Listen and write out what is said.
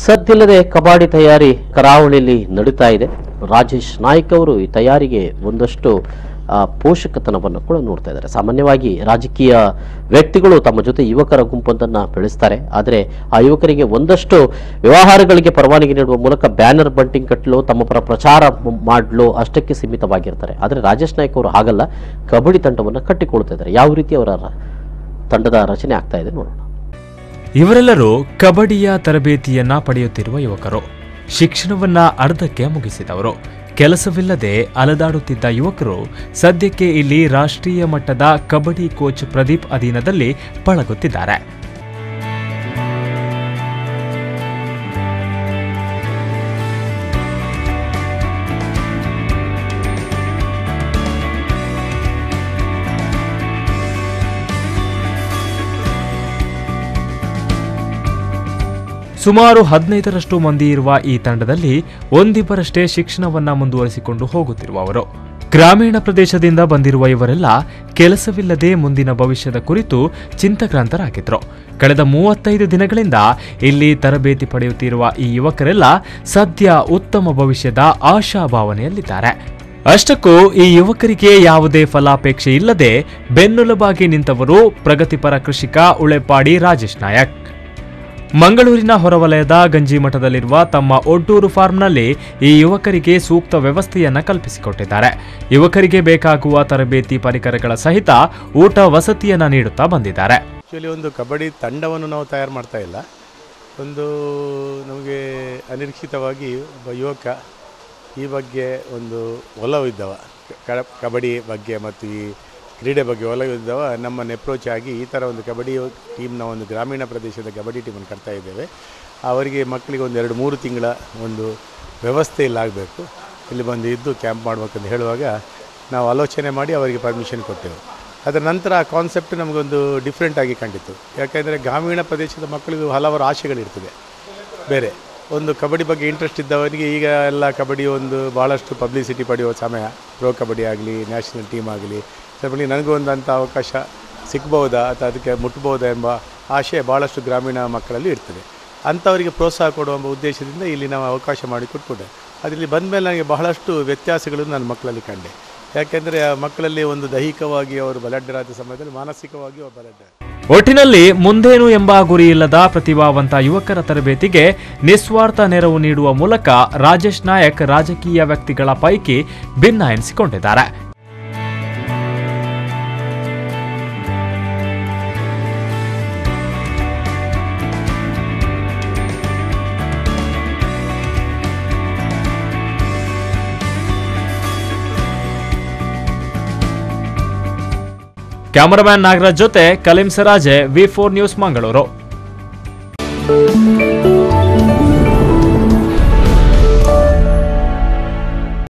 ಸದ್ದಿಲ್ಲದೆ ಕಬಾಡಿ ತಯಾರಿ ಕರಾವಳಿಯಲ್ಲಿ ನಡೀತಾ ಇದೆ ರಾಜೇಶ್ ನಾಯ್ಕ್ ಅವರು ಈ ತಯಾರಿಗೆ ಒಂದಷ್ಟು ಆ, ಪೋಷಕತನವನ್ನು ಕೂಡ ನೋಡ್ತಾ ಇದ್ದಾರೆ ಸಾಮಾನ್ಯವಾಗಿ ರಾಜಕೀಯ ವ್ಯಕ್ತಿಗಳು ತಮ್ಮ ಜೊತೆ ಯುವಕರ ಗುಂಪೊಂದನ್ನು ಬೆಳೆಸ್ತಾರೆ ಆದರೆ ಆ ಯುವಕರಿಗೆ ಒಂದಷ್ಟು ವ್ಯವಹಾರಗಳಿಗೆ ಪರವಾನಗಿ ನೀಡುವ ಮೂಲಕ ಬ್ಯಾನರ್ ಬಂಟಿಂಗ್ ಕಟ್ಟಲು ತಮ್ಮ ಪರ ಪ್ರಚಾರ ಮ- ಮಾಡಲು ಅಷ್ಟಕ್ಕೆ ಸೀಮಿತವಾಗಿರ್ತಾರೆ ಆದರೆ ರಾಜೇಶ್ ನಾಯ್ಕ್ ಅವರು ಹಾಗಲ್ಲ ಕಬಡ್ಡಿ ತಂಡವನ್ನು ಕಟ್ಟಿಕೊಳ್ತಾ ಇದ್ದಾರೆ ಯಾವ ರೀತಿ ಅವರ ರ- ತಂಡದ ರಚನೆ ಆಗ್ತಾ ಇದೆ ನೋಡೋಣ ಇವರೆಲ್ಲರೂ ಕಬಡ್ಡಿಯ ತರಬೇತಿಯನ್ನ ಪಡೆಯುತ್ತಿರುವ ಯುವಕರು ಶಿಕ್ಷಣವನ್ನ ಅರ್ಧಕ್ಕೆ ಮುಗಿಸಿದವರು ಕೆಲಸವಿಲ್ಲದೆ ಅಲದಾಡುತ್ತಿದ್ದ ಯುವಕರು ಸದ್ಯಕ್ಕೆ ಇಲ್ಲಿ ರಾಷ್ಟ್ರೀಯ ಮಟ್ಟದ ಕಬಡ್ಡಿ ಕೋಚ್ ಪ್ರದೀಪ್ ಅಧೀನದಲ್ಲಿ ಪಳಗುತ್ತಿದ್ದಾರೆ ಸುಮಾರು ಹದಿನೈದರಷ್ಟು ಮಂದಿ ಇರುವ ಈ ತಂಡದಲ್ಲಿ ಒಂದಿಬ್ಬರಷ್ಟೇ ಶಿಕ್ಷಣವನ್ನ ಮುಂದುವರಿಸಿಕೊಂಡು ಹೋಗುತ್ತಿರುವವರು ಗ್ರಾಮೀಣ ಪ್ರದೇಶದಿಂದ ಬಂದಿರುವ ಇವರೆಲ್ಲ ಕೆಲಸವಿಲ್ಲದೆ ಮುಂದಿನ ಭವಿಷ್ಯದ ಕುರಿತು ಚಿಂತಕ್ರಾಂತರಾಗಿದ್ರು ಕಳೆದ ಮೂವತ್ತೈದು ದಿನಗಳಿಂದ ಇಲ್ಲಿ ತರಬೇತಿ ಪಡೆಯುತ್ತಿರುವ ಈ ಯುವಕರೆಲ್ಲ ಸದ್ಯ ಉತ್ತಮ ಭವಿಷ್ಯದ ಆಶಾಭಾವನೆಯಲ್ಲಿದ್ದಾರೆ ಅಷ್ಟಕ್ಕೂ ಈ ಯುವಕರಿಗೆ ಯಾವುದೇ ಫಲಾಪೇಕ್ಷೆ ಇಲ್ಲದೆ ಬೆನ್ನೆಲುಬಾಗಿ ನಿಂತವರು ಪ್ರಗತಿಪರ ಕೃಷಿಕ ಉಳೆಪಾಡಿ ರಾಜೇಶ್ ನಾಯಕ್ ಮಂಗಳೂರಿನ ಹೊರವಲಯದ ಗಂಜಿಮಠದಲ್ಲಿರುವ ತಮ್ಮ ಒಡ್ಡೂರು ಫಾರ್ಮ್ನಲ್ಲಿ ಈ ಯುವಕರಿಗೆ ಸೂಕ್ತ ವ್ಯವಸ್ಥೆಯನ್ನ ಕಲ್ಪಿಸಿಕೊಟ್ಟಿದ್ದಾರೆ ಯುವಕರಿಗೆ ಬೇಕಾಗುವ ತರಬೇತಿ ಪರಿಕರಗಳ ಸಹಿತ ಊಟ ವಸತಿಯನ್ನ ನೀಡುತ್ತಾ ಬಂದಿದ್ದಾರೆ ಆ್ಯಕ್ಚುಲಿ ಒಂದು ಕಬಡ್ಡಿ ತಂಡವನ್ನು ನಾವು ತಯಾರು ಮಾಡ್ತಾ ಇಲ್ಲ ಒಂದು ನಮಗೆ ಅನಿರೀಕ್ಷಿತವಾಗಿ ಒಬ್ಬ ಯುವಕ ಈ ಬಗ್ಗೆ ಒಂದು ಒಲವಿದ್ದವ ಕ ಕಬಡ್ಡಿ ಬಗ್ಗೆ ಮತ್ತು ಈ ಕ್ರೀಡೆ ಬಗ್ಗೆ ಒಲವಿದ್ದವ ನಮ್ಮನ್ನು ಅಪ್ರೋಚ್ ಆಗಿ ಈ ಥರ ಒಂದು ಕಬಡ್ಡಿ ಟೀಮ್ನ ಒಂದು ಗ್ರಾಮೀಣ ಪ್ರದೇಶದ ಕಬಡ್ಡಿ ಟೀಮನ್ನು ಕಟ್ತಾ ಇದ್ದೇವೆ ಅವರಿಗೆ ಮಕ್ಕಳಿಗೆ ಒಂದು ಎರಡು ಮೂರು ತಿಂಗಳ ಒಂದು ವ್ಯವಸ್ಥೆ ಇಲ್ಲಿ ಆಗಬೇಕು ಇಲ್ಲಿ ಬಂದು ಇದ್ದು ಕ್ಯಾಂಪ್ ಮಾಡ್ಬೇಕಂತ ಹೇಳುವಾಗ ನಾವು ಆಲೋಚನೆ ಮಾಡಿ ಅವರಿಗೆ ಪರ್ಮಿಷನ್ ಕೊಟ್ಟೆವು ಅದರ ನಂತರ ಆ ಕಾನ್ಸೆಪ್ಟ್ ನಮಗೊಂದು ಡಿಫ್ರೆಂಟ್ ಆಗಿ ಕಂಡಿತು ಯಾಕೆಂದರೆ ಗ್ರಾಮೀಣ ಪ್ರದೇಶದ ಮಕ್ಕಳಿಗೂ ಹಲವಾರು ಆಸೆಗಳಿರ್ತದೆ ಬೇರೆ ಒಂದು ಕಬಡ್ಡಿ ಬಗ್ಗೆ ಇಂಟ್ರೆಸ್ಟ್ ಇದ್ದವನಿಗೆ ಈಗ ಎಲ್ಲ ಕಬಡ್ಡಿ ಒಂದು ಭಾಳಷ್ಟು ಪಬ್ಲಿಸಿಟಿ ಪಡೆಯುವ ಸಮಯ ಪ್ರೋ ಕಬಡ್ಡಿ ಆಗಲಿ ನ್ಯಾಷನಲ್ ಟೀಮ್ ಆಗಲಿ ಸ್ವಲ್ಪ ನನಗೂ ಒಂದು ಅಂಥ ಅವಕಾಶ ಸಿಗ್ಬೋದಾ ಅಥವಾ ಅದಕ್ಕೆ ಮುಟ್ಬೋದಾ ಎಂಬ ಆಶೆ ಭಾಳಷ್ಟು ಗ್ರಾಮೀಣ ಮಕ್ಕಳಲ್ಲಿ ಇರ್ತದೆ ಅಂಥವರಿಗೆ ಪ್ರೋತ್ಸಾಹ ಕೊಡುವ ಎಂಬ ಉದ್ದೇಶದಿಂದ ಇಲ್ಲಿ ನಾವು ಅವಕಾಶ ಮಾಡಿ ಕೊಟ್ಕೊಂಡೆ ಅದರಲ್ಲಿ ಬಂದ ಮೇಲೆ ನನಗೆ ಬಹಳಷ್ಟು ವ್ಯತ್ಯಾಸಗಳನ್ನು ನನ್ನ ಮಕ್ಕಳಲ್ಲಿ ಕಂಡೆ ಯಾಕೆಂದರೆ ಆ ಮಕ್ಕಳಲ್ಲಿ ಒಂದು ದೈಹಿಕವಾಗಿ ಅವರು ಬಲಡ್ಡರಾದ ಸಮಯದಲ್ಲಿ ಮಾನಸಿಕವಾಗಿ ಅವರು ಬಲಡ್ಡ ಒಟ್ಟಿನಲ್ಲಿ ಮುಂದೇನು ಎಂಬ ಗುರಿ ಇಲ್ಲದ ಪ್ರತಿಭಾವಂತ ಯುವಕರ ತರಬೇತಿಗೆ ನಿಸ್ವಾರ್ಥ ನೆರವು ನೀಡುವ ಮೂಲಕ ರಾಜೇಶ್ ನಾಯಕ್ ರಾಜಕೀಯ ವ್ಯಕ್ತಿಗಳ ಪೈಕಿ ಭಿನ್ನ ಎನಿಸಿಕೊಂಡಿದ್ದಾರೆ ಕ್ಯಾಮರಾಮ್ಯಾನ್ ನಾಗರಾಜ್ ಜೊತೆ ಕಲಿಂ ಸರಾಜೆ ವಿ ಫೋರ್ ನ್ಯೂಸ್ ಮಂಗಳೂರು